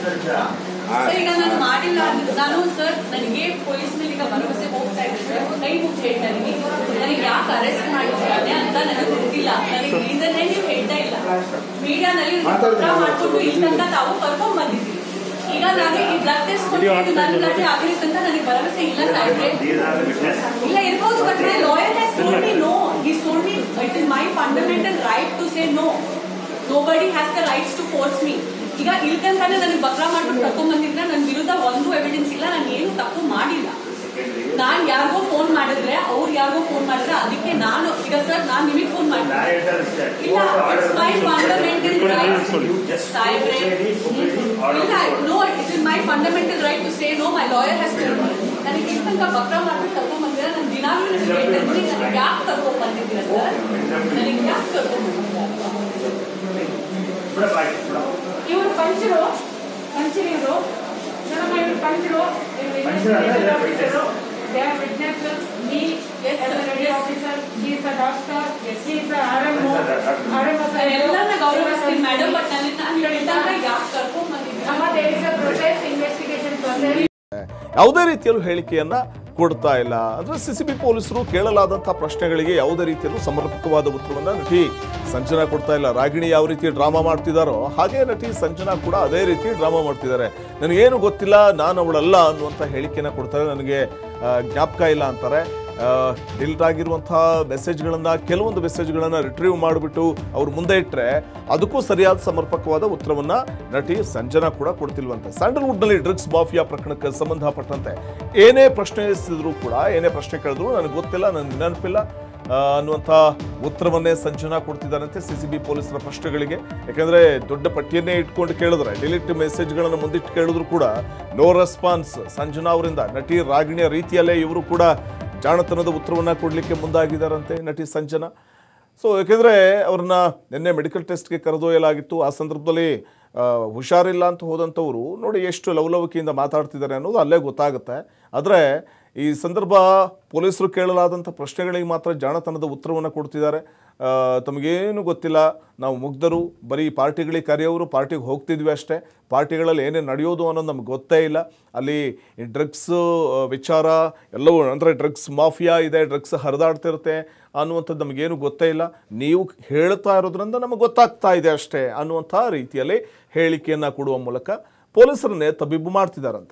Sir ಈಗ ನಾನು ಮಾಡಿಲ್ಲ ಅಂದ್ರೆ ನಾನು ಸರ್ ನನಗೆ ಪೊಲೀಸ್ ಮೇಲೆ ಈಗ ಭರವಸೆ ಹೋಗ್ತಾ ಇದೆ ಸರ್ ಕೈ ಮುಚ್ಚಿ ಹೇಳ್ತಾ ಇದೀನಿ ನನಗೆ ಯಾಕೆ ಅರೆಸ್ಟ್ ಮಾಡಿದ್ದಾರೆ ಅಂತ ನನಗೆ ಗೊತ್ತಿಲ್ಲ ನನಗೆ ರೀಸನ್ ನೀವು ಹೇಳ್ತಾ ಇಲ್ಲ ಮೀಡಿಯಾನಲ್ಲಿ ಮಾಡ್ಕೊಂಡು ಇಲ್ಲಿ ತನಕ ತಾವು ಕರ್ಕೊಂಡ್ ಬಂದಿದ್ದೀರಿ ಈಗ ನಾನು ಈ ಬ್ಲಡ್ ಟೆಸ್ಟ್ ಕೊಟ್ಟು ನನ್ನ ಬ್ಲಡ್ ಆಗಿರುತ್ತೆ ಅಂತ ನನಗೆ ಭರವಸೆ ಇಲ್ಲ ಸಾಹೇಬ್ರೆ ಇಲ್ಲ ಇರ್ಬೋದು but my lawyer has told me no he told me it is my fundamental right to say no nobody has the rights to force me ಈಗ ಇಲ್ಲಿ ತನಕ ನನಗೆ ಬಕ್ರಾ ಮಾಡ್ಬಿಟ್ಟು ಕರ್ಕೊಂಡ್ ಬಂದಿದ್ರೆ ನನ್ನ ವಿರುದ್ಧ ಒಂದು ಎವಿಡೆನ್ಸ್ ಇಲ್ಲ ನಾನು ಏನು ತಪ್ಪು ಮಾಡಿಲ್ಲ ನಾನ್ ಯಾರಿಗೋ ಫೋನ್ ಮಾಡಿದ್ರೆ ಅವ್ರು ಯಾರಿಗೋ ಫೋನ್ ಮಾಡಿದ್ರೆ ಅದಕ್ಕೆ ನಾನು ಈಗ ಸರ್ ನಾನ್ ನಿಮಗೆ ಫೋನ್ ಮಾಡಿದ್ರೆ ಇಲ್ಲ ಇಟ್ಸ್ ಮೈ ಫಂಡಮೆಂಟಲ್ ರೈಟ್ ಸಾಹೇಬ್ರೆ ಇಲ್ಲ no it is my fundamental right to say no my lawyer has ನನಗೆ ಇಲ್ಲಿ ತನಕ ಬಕ್ರಾ ಮಾಡ್ಬಿಟ್ಟು ಕರ್ಕೊಂಡ್ ಬಂದಿದ್ರೆ ನಾನು ದಿನಾಗ್ಲೂ ನಿಮಗೆ ಹೇಳ್ತಾ ಇದ್ದೀನಿ ನನಗೆ ಯಾಕೆ ಕರ್ಕೊಂಡ್ ಬಂದಿದ್ದೀರಾ ಸರ್ ನನಗೆ ಯಾಕೆ ಕರ್ಕೊಂಡ್ ಬಂದಿದ್ದೀರಾ ಇವರು ಪಂಚರು ಪಂಚರಿ ಇವರು ಮೇಡಮ್ ಇವರು ಪಂಚರು They are witnesses, me, Yes, as a sir. ready Yes. officer, he is a doctor, he is a RMO, RMO. ಎಲ್ಲರನ್ನ ಗೌರವಿಸ್ತೀನಿ ಮೇಡಮ್ ಬಟ್ ನನ್ನ ನಾನು ಹೇಳಿದಾಗ ಯಾಕೆ ಕರ್ಕೊಂಡ್ ಬಂದಿದ್ದೀರಾ Now there is a process, investigation process. ಯಾವುದೇ ರೀತಿಯಲ್ಲೂ ಹೇಳಿಕೆಯನ್ನ ಕೊಡ್ತಾ ಇಲ್ಲ ಅಂದ್ರೆ ಸಿ ಸಿ ಬಿ ಪೊಲೀಸರು ಕೇಳಲಾದಂತಹ ಪ್ರಶ್ನೆಗಳಿಗೆ ಯಾವುದೇ ರೀತಿಯಲ್ಲೂ ಸಮರ್ಪಕವಾದ ಉತ್ತರವನ್ನ ನಟಿ ಸಂಜನಾ ಕೊಡ್ತಾ ಇಲ್ಲ ರಾಗಿಣಿ ಯಾವ ರೀತಿ ಡ್ರಾಮಾ ಮಾಡ್ತಿದಾರೋ ಹಾಗೆ ನಟಿ ಸಂಜನಾ ಕೂಡ ಅದೇ ರೀತಿ ಡ್ರಾಮಾ ಮಾಡ್ತಿದ್ದಾರೆ ನನಗೇನು ಗೊತ್ತಿಲ್ಲ ನಾನು ಅವಳಲ್ಲ ಅನ್ನುವಂಥ ಹೇಳಿಕೆನ ಕೊಡ್ತಾರೆ ನನಗೆ ಆ, ಜ್ಞಾಪಕ ಇಲ್ಲ ಅಂತಾರೆ ಡಿಲೀಟ್ ಆಗಿರುವಂತಹ ಮೆಸೇಜ್ಗಳನ್ನ ಕೆಲವೊಂದು ಮೆಸೇಜ್ಗಳನ್ನ ರಿಟ್ರೀವ್ ಮಾಡಿಬಿಟ್ಟು ಅವ್ರು ಮುಂದೆ ಇಟ್ಟರೆ ಅದಕ್ಕೂ ಸರಿಯಾದ ಸಮರ್ಪಕವಾದ ಉತ್ತರವನ್ನ ನಟಿ ಸಂಜನಾ ಕೂಡ ಕೊಡ್ತಿಲ್ವಂತೆ ಸ್ಯಾಂಡಲ್ವುಡ್ನಲ್ಲಿ ಡ್ರಗ್ಸ್ ಮಾಫಿಯಾ ಪ್ರಕರಣಕ್ಕೆ ಸಂಬಂಧಪಟ್ಟಂತೆ ಏನೇ ಪ್ರಶ್ನೆ ಎಸೆದ್ರು ಕೂಡ ಏನೇ ಪ್ರಶ್ನೆ ಕೇಳಿದ್ರು ನನಗೆ ಗೊತ್ತಿಲ್ಲ ನನಗೆ ನೆನಪಿಲ್ಲ ಆ, ಅನ್ನುವಂಥ ಉತ್ತರವನ್ನೇ ಸಂಜನಾ ಕೊಡ್ತಿದ್ದಾರಂತೆ ಸಿ ಸಿ ಬಿ ಪೊಲೀಸರ ಪ್ರಶ್ನೆಗಳಿಗೆ ಯಾಕೆಂದ್ರೆ ದೊಡ್ಡ ಪಟ್ಟಿಯನ್ನೇ ಇಟ್ಕೊಂಡು ಕೇಳಿದ್ರೆ ಡಿಲೀಟ್ ಮೆಸೇಜ್ಗಳನ್ನು ಮುಂದಿಟ್ಟು ಕೇಳಿದ್ರು ಕೂಡ ನೋ ರೆಸ್ಪಾನ್ಸ್ ಸಂಜನಾ ಅವರಿಂದ ನಟಿ ರಾಗಿಣಿಯ ರೀತಿಯಲ್ಲೇ ಇವರು ಕೂಡ ಜಾಣತನದ ಉತ್ತರವನ್ನ ಕೊಡಲಿಕ್ಕೆ ಮುಂದಾಗಿದ್ದಾರಂತೆ ನಟಿ ಸಂಜನಾ ಸೊ ಯಾಕೆಂದರೆ ಅವ್ರನ್ನ ನಿನ್ನೆ ಮೆಡಿಕಲ್ ಟೆಸ್ಟ್ಗೆ ಕರೆದೊಯ್ಯಲಾಗಿತ್ತು ಆ ಸಂದರ್ಭದಲ್ಲಿ ಆ, ಹುಷಾರಿಲ್ಲ ಅಂತ ಹೋದಂಥವ್ರು ನೋಡಿ ಎಷ್ಟು ಲವಲವಿಕೆಯಿಂದ ಮಾತಾಡ್ತಿದ್ದಾರೆ ಅನ್ನೋದು ಅಲ್ಲೇ ಗೊತ್ತಾಗುತ್ತೆ ಆದರೆ ಈ ಸಂದರ್ಭ ಪೊಲೀಸರು ಕೇಳಲಾದಂಥ ಪ್ರಶ್ನೆಗಳಿಗೆ ಮಾತ್ರ ಜಾಣತನದ ಉತ್ತರವನ್ನು ಕೊಡ್ತಿದ್ದಾರೆ ಆ, ತಮಗೇನು ಗೊತ್ತಿಲ್ಲ ನಾವು ಮುಗ್ಧರು ಬರೀ ಪಾರ್ಟಿಗಳಿಗೆ ಕರೆಯೋರು ಪಾರ್ಟಿಗೆ ಹೋಗ್ತಿದ್ವಿ ಅಷ್ಟೇ ಪಾರ್ಟಿಗಳಲ್ಲಿ ಏನೇನು ನಡೆಯೋದು ಅನ್ನೋದು ನಮ್ಗೆ ಗೊತ್ತೇ ಇಲ್ಲ ಅಲ್ಲಿ ಈ ಡ್ರಗ್ಸ್ ವಿಚಾರ ಎಲ್ಲವೂ ಅಂದರೆ ಡ್ರಗ್ಸ್ ಮಾಫಿಯಾ ಇದೆ ಡ್ರಗ್ಸ್ ಹರಿದಾಡ್ತಿರುತ್ತೆ ಅನ್ನುವಂಥದ್ದು ನಮಗೇನು ಗೊತ್ತೇ ಇಲ್ಲ ನೀವು ಹೇಳ್ತಾ ಇರೋದ್ರಿಂದ ನಮಗೆ ಗೊತ್ತಾಗ್ತಾ ಇದೆ ಅಷ್ಟೇ ಅನ್ನುವಂಥ ರೀತಿಯಲ್ಲಿ ಹೇಳಿಕೆಯನ್ನು ಕೊಡುವ ಮೂಲಕ ಪೊಲೀಸರನ್ನೇ ತಬ್ಬಿಬ್ಬು ಮಾಡ್ತಿದ್ದಾರಂತೆ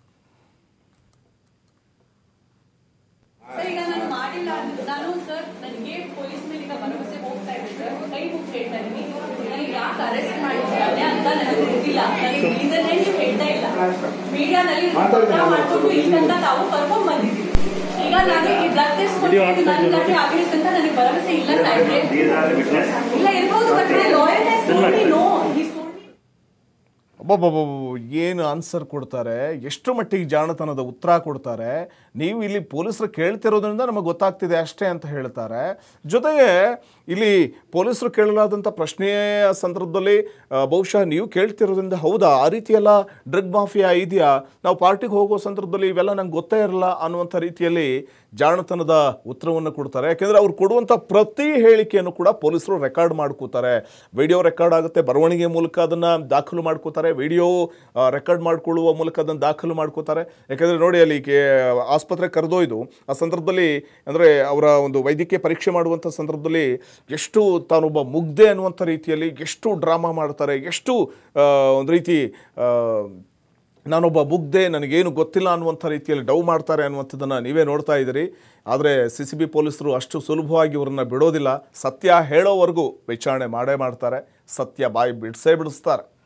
ಸರ್ ಈಗ ನಾನು ಮಾಡಿಲ್ಲ ಅಂದ್ರೆ ನಾನು ಸರ್ ನನಗೆ ಪೊಲೀಸ್ ಮೇಲೆ ಈಗ ಭರವಸೆ ಹೋಗ್ತಾ ಇದೆ ಸರ್ ಕೈ ಮುಚ್ಚಿ ಹೇಳ್ತಾ ಇದೀನಿ ನನಗೆ ಯಾಕೆ ಅರೆಸ್ಟ್ ಮಾಡಿದ್ದಾರೆ ಅಂತ ನನಗೆ ಗೊತ್ತಿಲ್ಲ ನನಗೆ ರೀಸನ್ ನೀವು ಹೇಳ್ತಾ ಇಲ್ಲ ಮೀಡಿಯಾನಲ್ಲಿ ಮಾಡ್ಕೊಂಡು ಇಲ್ಲಿ ತನಕ ತಾವು ಕರ್ಕೊಂಡ್ ಬಂದಿದ್ದೀರಿ ಈಗ ನಾನು ಈ ಬ್ಲಡ್ ಟೆಸ್ಟ್ ಕೊಟ್ಟು ನನ್ನ ಬ್ಲಡ್ ಆಗಿರುತ್ತೆ ಅಂತ ನನಗೆ ಭರವಸೆ ಇಲ್ಲ ಸಾಹೇಬ್ರೆ ಇಲ್ಲ ಇರ್ಬೋದು but my lawyer has told me no he told me ಒಬ್ಬೊಬ್ಬೊಬ್ಬ ಏನು ಆನ್ಸರ್ ಕೊಡ್ತಾರೆ ಎಷ್ಟು ಮಟ್ಟಿಗೆ ಜಾಣತನದ ಉತ್ತರ ಕೊಡ್ತಾರೆ ನೀವು ಇಲ್ಲಿ ಪೊಲೀಸರು ಕೇಳ್ತಿರೋದ್ರಿಂದ ನಮಗೆ ಗೊತ್ತಾಗ್ತಿದೆ ಅಷ್ಟೇ ಅಂತ ಹೇಳ್ತಾರೆ ಜೊತೆಗೆ ಇಲ್ಲಿ ಪೊಲೀಸರು ಕೇಳಲಾದಂಥ ಪ್ರಶ್ನೆಯ ಸಂದರ್ಭದಲ್ಲಿ ಆ, ಬಹುಶಃ ನೀವು ಕೇಳ್ತಿರೋದ್ರಿಂದ ಹೌದಾ ಆ ರೀತಿಯೆಲ್ಲ ಡ್ರಗ್ ಮಾಫಿಯಾ ಇದೆಯಾ ನಾವು ಪಾರ್ಟಿಗೆ ಹೋಗೋ ಸಂದರ್ಭದಲ್ಲಿ ಇವೆಲ್ಲ ನಂಗೆ ಗೊತ್ತೇ ಇರಲ್ಲ ಅನ್ನುವಂಥ ರೀತಿಯಲ್ಲಿ ಜಾಣತನದ ಉತ್ತರವನ್ನು ಕೊಡ್ತಾರೆ ಯಾಕೆಂದರೆ ಅವ್ರು ಕೊಡುವಂಥ ಪ್ರತಿ ಹೇಳಿಕೆಯನ್ನು ಕೂಡ ಪೊಲೀಸರು ರೆಕಾರ್ಡ್ ಮಾಡ್ಕೋತಾರೆ ವಿಡಿಯೋ ರೆಕಾರ್ಡ್ ಆಗುತ್ತೆ ಬರವಣಿಗೆ ಮೂಲಕ ಅದನ್ನು ದಾಖಲು ಮಾಡ್ಕೋತಾರೆ ವಿಡಿಯೋ ರೆಕಾರ್ಡ್ ಮಾಡ್ಕೊಳ್ಳುವ ಮೂಲಕ ಅದನ್ನು ದಾಖಲು ಮಾಡ್ಕೋತಾರೆ ಯಾಕೆಂದರೆ ನೋಡಿ ಅಲ್ಲಿ ಕೆ ಆಸ್ಪತ್ರೆ ಕರೆದೊಯ್ದು ಆ ಸಂದರ್ಭದಲ್ಲಿ ಅಂದರೆ ಅವರ ಒಂದು ವೈದ್ಯಕೀಯ ಪರೀಕ್ಷೆ ಮಾಡುವಂಥ ಸಂದರ್ಭದಲ್ಲಿ ಎಷ್ಟು ತಾನೊಬ್ಬ ಮುಗ್ಧೆ ಅನ್ನುವಂಥ ರೀತಿಯಲ್ಲಿ ಎಷ್ಟು ಡ್ರಾಮಾ ಮಾಡ್ತಾರೆ ಎಷ್ಟು ಆ, ಒಂದು ರೀತಿ ಆ, ನಾನೊಬ್ಬ ಮುಗ್ಧೆ ನನಗೇನು ಗೊತ್ತಿಲ್ಲ ಅನ್ನುವಂಥ ರೀತಿಯಲ್ಲಿ ಡವ್ ಮಾಡ್ತಾರೆ ಅನ್ನುವಂಥದ್ದನ್ನು ನೀವೇ ನೋಡ್ತಾ ಇದ್ದೀರಿ ಆದರೆ ಸಿ ಸಿ ಬಿ ಪೊಲೀಸರು ಅಷ್ಟು ಸುಲಭವಾಗಿ ಇವ್ರನ್ನ ಬಿಡೋದಿಲ್ಲ ಸತ್ಯ ಹೇಳೋವರೆಗೂ ವಿಚಾರಣೆ ಮಾಡೇ ಮಾಡ್ತಾರೆ ಸತ್ಯ ಬಾಯಿ ಬಿಡಿಸೇ ಬಿಡಿಸ್ತಾರೆ